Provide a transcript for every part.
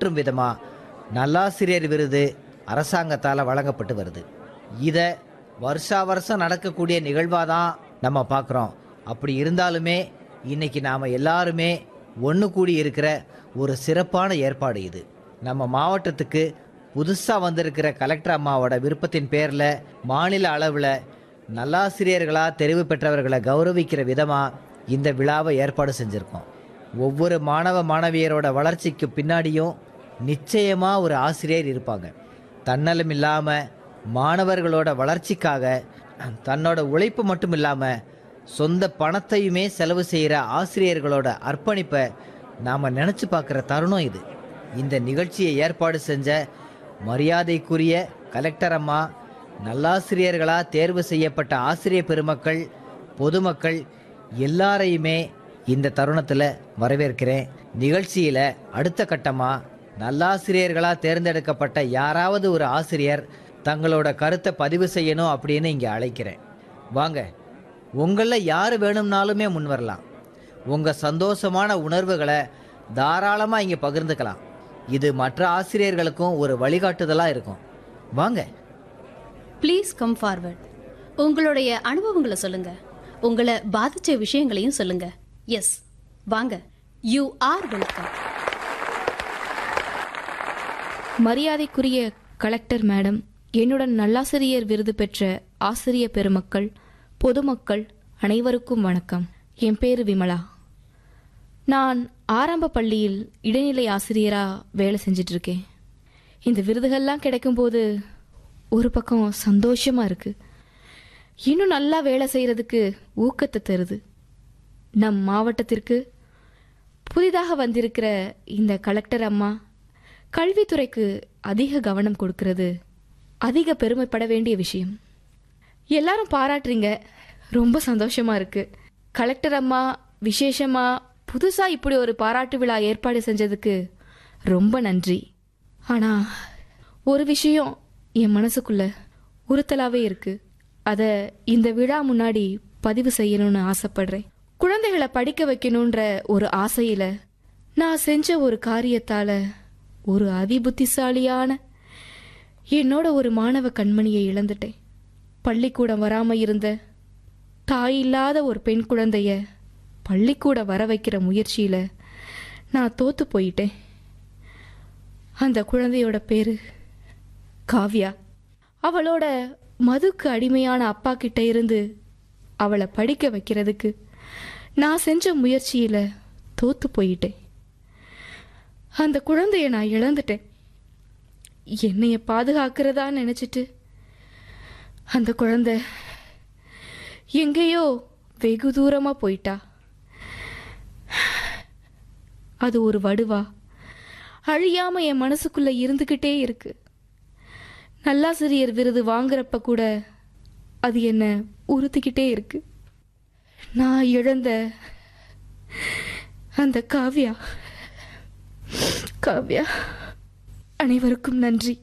போற்றும் விதமா நல்லாசிரியர் விருது அரசாங்கத்தால் வழங்கப்பட்டு வருது இதை வருஷா வருஷம் நடக்கக்கூடிய நிகழ்வாக தான் நம்ம பார்க்குறோம் அப்படி இருந்தாலுமே இன்னைக்கு நாம் எல்லாருமே ஒன்று கூடி இருக்கிற ஒரு சிறப்பான ஏற்பாடு இது நம்ம மாவட்டத்துக்கு புதுசாக வந்திருக்கிற கலெக்டர் அம்மாவோட விருப்பத்தின் பேரில் மாநில அளவில் நல்லாசிரியர்களாக தெரிவு பெற்றவர்களை கௌரவிக்கிற விதமாக இந்த விழாவை ஏற்பாடு செஞ்சுருக்கோம் ஒவ்வொரு மாணவ மாணவியரோட வளர்ச்சிக்கு பின்னாடியும் நிச்சயமாக ஒரு ஆசிரியர் இருப்பாங்க தன்னலம் இல்லாமல் மாணவர்களோட வளர்ச்சிக்காக தன்னோட உழைப்பு மட்டும் இல்லாமல் சொந்த பணத்தையுமே செலவு செய்கிற ஆசிரியர்களோட அர்ப்பணிப்பை நாம் நினச்சி பார்க்குற தருணம் இது இந்த நிகழ்ச்சியை ஏற்பாடு செஞ்ச மரியாதைக்குரிய கலெக்டர் அம்மா நல்லாசிரியர்களாக தேர்வு செய்யப்பட்ட ஆசிரியர் பெருமக்கள் பொதுமக்கள் எல்லாரையுமே இந்த தருணத்தில் வரவேற்கிறேன் நிகழ்ச்சியில் அடுத்த கட்டமாக நல்லாசிரியர்களாக தேர்ந்தெடுக்கப்பட்ட யாராவது ஒரு ஆசிரியர் தங்களோட கருத்தை பதிவு செய்யணும் அப்படின்னு இங்கே அழைக்கிறேன் வாங்க உங்களில் யார் வேணும்னாலுமே முன் வரலாம் உங்கள் சந்தோஷமான உணர்வுகளை தாராளமாக இங்கே பகிர்ந்துக்கலாம் இது மற்ற ஆசிரியர்களுக்கும் ஒரு வழிகாட்டுதலாக இருக்கும் வாங்க ப்ளீஸ் கம் ஃபார்வர்ட் உங்களுடைய அனுபவங்களை சொல்லுங்க உங்களை பாதிச்ச விஷயங்களையும் சொல்லுங்க எஸ் வாங்க யூ ஆர் வெல்கம் மரியாதைக்குரிய கலெக்டர் மேடம் என்னுடன் நல்லாசிரியர் விருது பெற்ற ஆசிரிய பெருமக்கள் பொதுமக்கள் அனைவருக்கும் வணக்கம் என் பேரு விமலா நான் ஆரம்ப பள்ளியில் இடைநிலை ஆசிரியராக வேலை செஞ்சிட்டு இருக்கேன் இந்த விருதுகள்லாம் கிடைக்கும்போது ஒரு பக்கம் சந்தோஷமா இருக்கு இன்னும் நல்லா வேலை செய்யறதுக்கு ஊக்கத்தை தருது நம் மாவட்டத்திற்கு புதிதாக வந்திருக்கிற இந்த கலெக்டர் அம்மா கல்வித்துறைக்கு அதிக கவனம் கொடுக்கிறது அதிக பெருமைப்பட வேண்டிய விஷயம் எல்லாரும் பாராட்டுறீங்க ரொம்ப சந்தோஷமா இருக்கு கலெக்டர் அம்மா விசேஷமா புதுசா இப்படி ஒரு பாராட்டு விழா ஏற்பாடு செஞ்சதுக்கு ரொம்ப நன்றி ஆனா ஒரு விஷயம் என் மனசுக்குள்ள உறுத்தலாவே இருக்கு அத இந்த விழா முன்னாடி பதிவு செய்யணும்னு ஆசைப்படுறேன் குழந்தைகளை படிக்க வைக்கணுன்ற ஒரு ஆசையில நான் செஞ்ச ஒரு காரியத்தால ஒரு அதிபுத்திசாலியான என்னோட ஒரு மாணவ கண்மணியை இழந்துட்டேன் பள்ளிக்கூடம் வராம இருந்த தாய் இல்லாத ஒரு பெண் குழந்தைய பள்ளிக்கூடம் வர வைக்கிற முயற்சியில நான் தோத்து போயிட்டேன் அந்த குழந்தையோட பேரு காவ்யா அவளோட மதுக்கு அடிமையான அப்பா கிட்ட இருந்து அவளை படிக்க வைக்கிறதுக்கு நான் செஞ்ச முயற்சியில தோத்து போயிட்டேன் அந்த குழந்தைய நான் இழந்துட்டேன் என்னைய பாதுகாக்கிறதா நினைச்சிட்டு அந்த குழந்தை எங்கேயோ வெகு தூரமா போயிட்டா அது ஒரு வடுவா அழியாம என் மனசுக்குள்ள இருந்துகிட்டே இருக்கு நல்லாசிரியர் விருது வாங்குறப்ப கூட அது என்ன உறுத்திக்கிட்டே இருக்கு நான் இழந்த அந்த காவ்யா காவ்யா அனைவருக்கும் நன்றி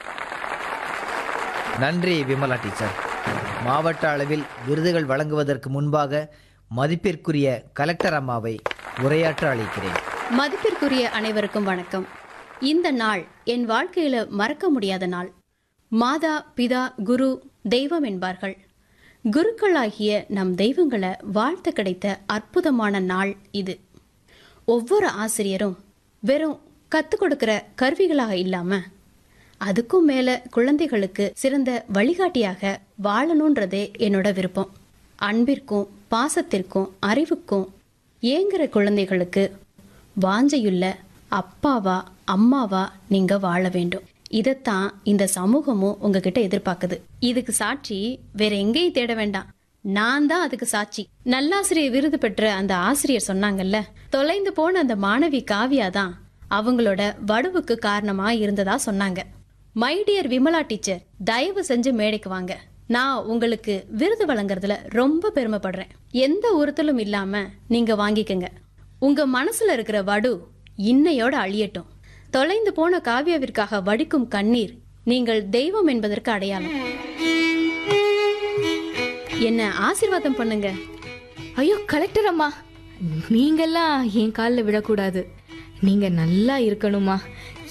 நன்றி விமலா டீச்சர் மாவட்ட அளவில் விருதுகள் வழங்குவதற்கு முன்பாக மதிப்பிற்குரிய கலெக்டர் அம்மாவை உரையாற்ற அழைக்கிறேன் மதிப்பிற்குரிய அனைவருக்கும் வணக்கம் இந்த நாள் என் வாழ்க்கையில மறக்க முடியாத நாள் மாதா பிதா குரு தெய்வம் என்பார்கள் குருக்களாகிய நம் தெய்வங்களை வாழ்த்த கிடைத்த அற்புதமான நாள் இது ஒவ்வொரு ஆசிரியரும் வெறும் கற்றுக் கொடுக்கிற கருவிகளாக இல்லாம அதுக்கும் மேல குழந்தைகளுக்கு சிறந்த வழிகாட்டியாக வாழணுன்றதே என்னோட விருப்பம் அன்பிற்கும் பாசத்திற்கும் அறிவுக்கும் ஏங்குற குழந்தைகளுக்கு வாஞ்சையுள்ள அப்பாவா அம்மாவா நீங்க வாழ வேண்டும் இதைத்தான் இந்த சமூகமும் உங்ககிட்ட எதிர்பார்க்குது இதுக்கு சாட்சி வேற எங்கேயும் தேட வேண்டாம் நான் தான் அதுக்கு சாட்சி நல்லாசிரியர் விருது பெற்ற அந்த ஆசிரியர் சொன்னாங்கல்ல தொலைந்து போன அந்த மாணவி காவியா தான் அவங்களோட வடுவுக்கு காரணமா இருந்ததா சொன்னாங்க மை டியர் விமலா டீச்சர் தயவு செஞ்சு மேடைக்கு வாங்க நான் உங்களுக்கு விருது வழங்குறதுல ரொம்ப பெருமைப்படுறேன் எந்த உறுத்தலும் இல்லாம நீங்க வாங்கிக்கங்க உங்க மனசுல இருக்கிற வடு இன்னையோட அழியட்டும் தொலைந்து போன காவியாவிற்காக வடிக்கும் கண்ணீர் நீங்கள் தெய்வம் என்பதற்கு அடையாளம் என்ன ஆசீர்வாதம் பண்ணுங்க ஐயோ கலெக்டர் அம்மா நீங்கெல்லாம் என் காலில் விழக்கூடாது நீங்க நல்லா இருக்கணுமா